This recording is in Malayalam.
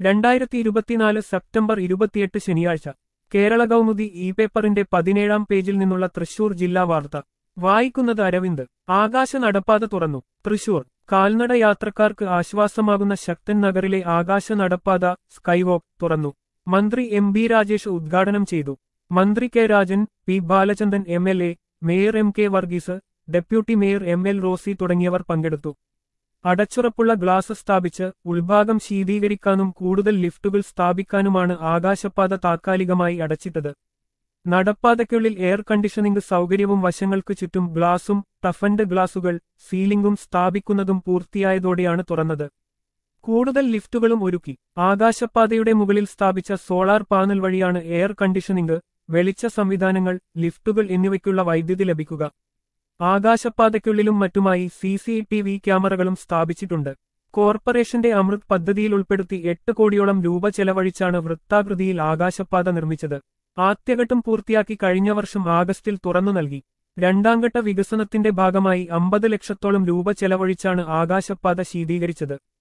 രണ്ടായിരത്തി ഇരുപത്തിനാല് സെപ്റ്റംബർ ഇരുപത്തിയെട്ട് ശനിയാഴ്ച കേരള കൗമുദി ഇ പേപ്പറിന്റെ പതിനേഴാം പേജിൽ നിന്നുള്ള തൃശൂർ ജില്ലാ വാർത്ത വായിക്കുന്നത് അരവിന്ദ് ആകാശ നടപ്പാത തുറന്നു തൃശൂർ കാൽനട യാത്രക്കാർക്ക് ആശ്വാസമാകുന്ന ശക്തൻ നഗറിലെ ആകാശ നടപ്പാത സ്കൈവോക്ക് തുറന്നു മന്ത്രി എം ബി രാജേഷ് ഉദ്ഘാടനം ചെയ്തു മന്ത്രി K Rajan P Balachandran M L A mayor M K Varghese deputy mayor M L Rosy തുടങ്ങിയവർ പങ്കെടുത്തു അടച്ചുറപ്പുള്ള ഗ്ലാസ് സ്ഥാപിച്ച് ഉൾഭാഗം ശീതീകരിക്കാനും കൂടുതൽ ലിഫ്റ്റുകൾ സ്ഥാപിക്കാനുമാണ് ആകാശപാത താത്കാലികമായി അടച്ചിട്ടത് നടപ്പാതയ്ക്കുള്ളിൽ എയർ കണ്ടീഷനിംഗ് സൗകര്യവും വശങ്ങൾക്ക് ചുറ്റും ഗ്ലാസും ടഫൻഡ് ഗ്ലാസുകൾ സീലിംഗും സ്ഥാപിക്കുന്നതും പൂർത്തിയായതോടെയാണ് തുറന്നത് കൂടുതൽ ലിഫ്റ്റുകളും ഒരുക്കി ആകാശപാതയുടെ മുകളിൽ സ്ഥാപിച്ച സോളാർ പാനൽ വഴിയാണ് എയർ കണ്ടീഷനിംഗ് വെളിച്ച സംവിധാനങ്ങൾ ലിഫ്റ്റുകൾ എന്നിവയ്ക്കുള്ള വൈദ്യുതി ലഭിക്കുക ആകാശപാതയ്ക്കുള്ളിലും മറ്റുമായി സി സി ടി വി ക്യാമറകളും സ്ഥാപിച്ചിട്ടുണ്ട് കോർപ്പറേഷന്റെ അമൃത് പദ്ധതിയിൽ ഉൾപ്പെടുത്തി എട്ട് കോടിയോളം രൂപ ചെലവഴിച്ചാണ് വൃത്താകൃതിയിൽ ആകാശപാത നിർമ്മിച്ചത് ആദ്യഘട്ടം പൂർത്തിയാക്കി കഴിഞ്ഞ വർഷം ആഗസ്റ്റിൽ തുറന്നു നൽകി രണ്ടാംഘട്ട വികസനത്തിന്റെ ഭാഗമായി അമ്പത് ലക്ഷത്തോളം രൂപ ചെലവഴിച്ചാണ് ആകാശപാത ശീതീകരിച്ചത്